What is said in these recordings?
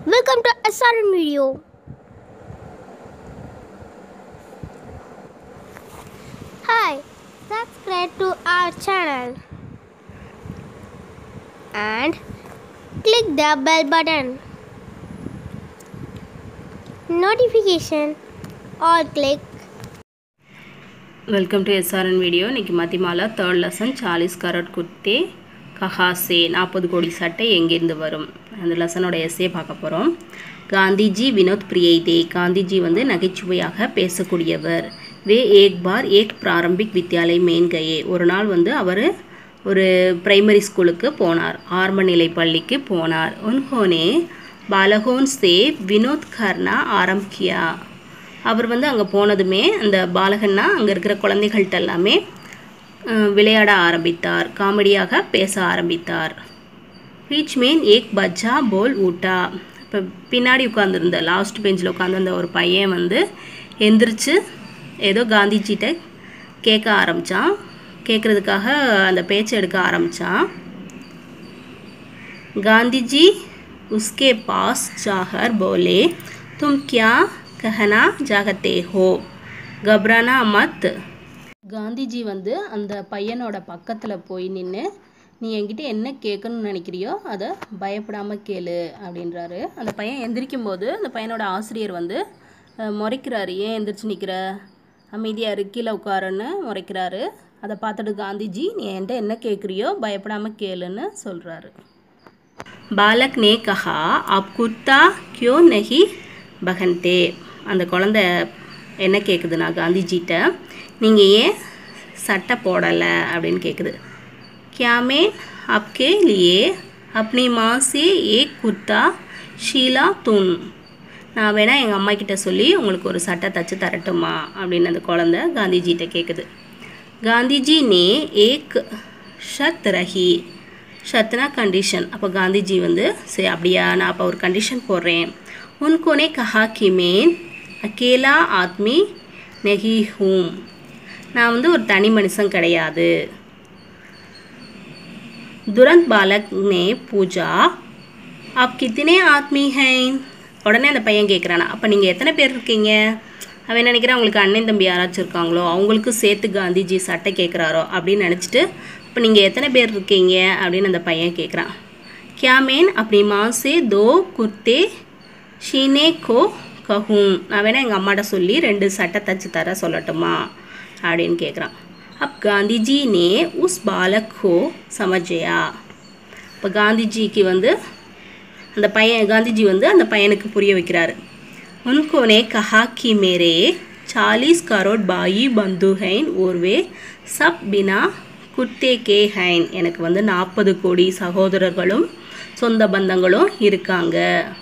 Welcome to SRN video. Hi, subscribe to our channel and click the bell button. Notification or click welcome to SRN video இன்றைக்கி மத்திமாலா third lesson சாலிஸ் கரட் குத்தே கஹாசே நாற்பது கோடி சட்டை எங்கேருந்து வரும் அந்த லெசனோட எஸ்ஸே பார்க்க போகிறோம் காந்திஜி வினோத் பிரியைதே காந்திஜி வந்து நகைச்சுவையாக பேசக்கூடியவர் வே ஏக் பார் ஏக் பிராரம்பிக் வித்யாலய் மேன் கயே ஒரு நாள் வந்து அவர் ஒரு பிரைமரி ஸ்கூலுக்கு போனார் ஆரம்ப நிலை பள்ளிக்கு போனார் உன்ஹோனே பாலகோன் சே வினோத் கர்னா ஆரம்பிக்கியா அவர் வந்து அங்கே போனதுமே அந்த பாலகன்னா அங்கே இருக்கிற குழந்தைகள்கிட்ட எல்லாமே அஹ், விளையாட ஆரம்பித்தார் காமெடியாக பேச ஆரம்பித்தார் பீச் மேன் ஏக் பஜ்ஜா போல் ஊட்டா இப்போ பின்னாடி உட்காந்துருந்த லாஸ்ட் பெஞ்சில் உட்காந்துருந்த ஒரு பையன் வந்து எந்திரிச்சு ஏதோ காந்திஜிட்ட கேட்க ஆரம்பித்தான் கேட்குறதுக்காக அந்த பேச்சை எடுக்க ஆரம்பித்தான் गांधी जी उसके पास जाकर बोले तुम क्या कहना चाहते हो घबराना मत காந்திஜி வந்து அந்த பையனோட பக்கத்தில் போய் நின்று நீ என்கிட்ட என்ன கேட்கணும்னு நினைக்கிறியோ அதை பயப்படாமல் கேளு அப்படின்றாரு அந்த பையன் எந்திரிக்கும் போது அந்த பையனோட ஆசிரியர் வந்து அஹ், முறைக்கிறாரு ஏன் எந்திரிச்சு நிற்கிற அமைதியாக இரு கீழே உட்காருன்னு முறைக்கிறாரு அதை பார்த்துட்டு காந்திஜி நீ என்கிட்ட என்ன கேட்குறியோ பயப்படாமல் கேளுன்னு சொல்கிறாரு बालक ने कहा आप कुत्ता क्यों नहीं பகன்தே அந்த குழந்தை என்ன கேட்குதுன்னா காந்திஜிட்ட நீங்கள் ஏன் சட்டை போடலை அப்படின்னு கேட்குது क्या मैं आपके लिए अपनी माँ से एक कुर्ता ஷீலா துன் நான் வேணா எங்கள் அம்மா கிட்ட சொல்லி உங்களுக்கு ஒரு சட்டை தச்சு தரட்டுமா அப்படின்னு அந்த குழந்தை காந்திஜிகிட்ட கேட்குது காந்திஜி நே ஏக் ஷத் ரஹி ஷத்னா கண்டிஷன் அப்போ காந்திஜி வந்து சரி அப்படியா நான் அப்போ ஒரு கண்டிஷன் போடுறேன் உன்கோனே கஹா கி மேன் அகேலா ஆத்மி நெஹி ஹூம் நான் வந்து ஒரு தனி மனுஷன் கிடையாது துரந்த் பாலக் நே பூஜா आप कितने आदमी हैं உடனே அந்த பையன் கேட்குறானா அப்போ நீங்கள் எத்தனை பேர் இருக்கீங்க அவன் என்ன நினைக்கிறான் உங்களுக்கு அண்ணன் தம்பி யாராச்சும் இருக்காங்களோ அவங்களுக்கும் சேர்த்து காந்திஜி சட்டை கேட்குறாரோ அப்படின்னு நினச்சிட்டு இப்போ நீங்கள் எத்தனை பேர் இருக்கீங்க அப்படின்னு அந்த பையன் கேட்குறான் क्या மேன் அப்படி மாசே தோ குர்த்தே ஷீனே கோ கஹூம் நான் வேணா எங்கள் அம்மாட்ட சொல்லி ரெண்டு சட்டை தச்சு தர சொல்லட்டுமா அப்படின்னு கேட்குறான் அப் காந்திஜி நே உஸ் பாலக் ஹோ சமஜயா இப்போ காந்திஜிக்கு வந்து அந்த பையன் காந்திஜி வந்து அந்த பையனுக்கு புரிய வைக்கிறாரு உன்கோனே கஹா கி மேரே சாलीस கரோட் பாயி பந்து ஹைன் ஓர்வே சப் பினா குத்தே கே ஹைன் எனக்கு வந்து நாற்பது கோடி சகோதரர்களும் சொந்த பந்தங்களும் இருக்காங்க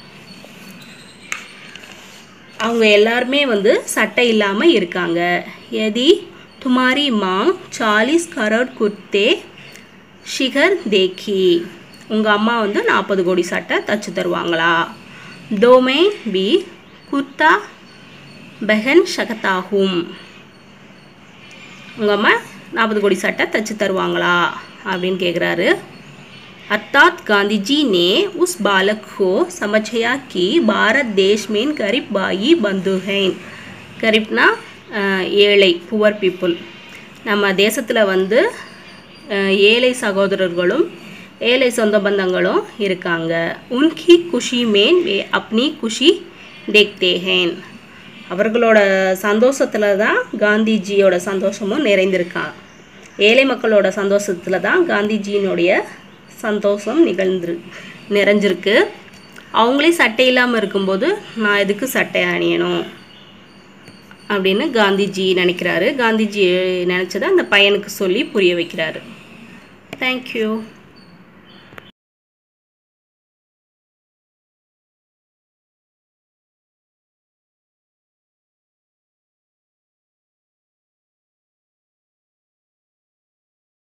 அவங்க எல்லாருமே வந்து சட்டை இல்லாமல் இருக்காங்க எதி துமாரி மாங் சாலிஸ் கரோட் குர்த்தே ஷிகர் தேக்கி உங்கள் அம்மா வந்து நாற்பது கோடி சட்டை தச்சு தருவாங்களா டோமே பி குர்தா பெஹன் ஷகத்தாகும் உங்கள் அம்மா நாற்பது கோடி சட்டை தச்சு தருவாங்களா அப்படின்னு கேட்குறாரு अर्थात गांधी जी ने उस बालक को समझाया कि भारत देश में गरीब भाई बंधु हैं கரீப்னா அஹ், ஏழை புவர் பீப்புள் நம்ம தேசத்தில் வந்து அஹ், ஏழை சகோதரர்களும் ஏழை சொந்த பந்தங்களும் இருக்காங்க உன்கி குஷி மேன் வே அப்னி குஷி தேக்தே ஹேன் அவர்களோட சந்தோஷத்தில் தான் காந்திஜியோட சந்தோஷமும் நிறைந்திருக்கான் ஏழை மக்களோட சந்தோஷத்தில் தான் காந்திஜியினுடைய சந்தோஷம் நிகழ்ந்துரு நிறைஞ்சிருக்கு அவங்களே சட்டை இல்லாமல் இருக்கும்போது நான் எதுக்கு சட்டை அணியணும் அப்படின்னு காந்திஜி நினைக்கிறாரு காந்திஜி நினச்சதை அந்த பையனுக்கு சொல்லி புரிய வைக்கிறாரு தேங்க்யூ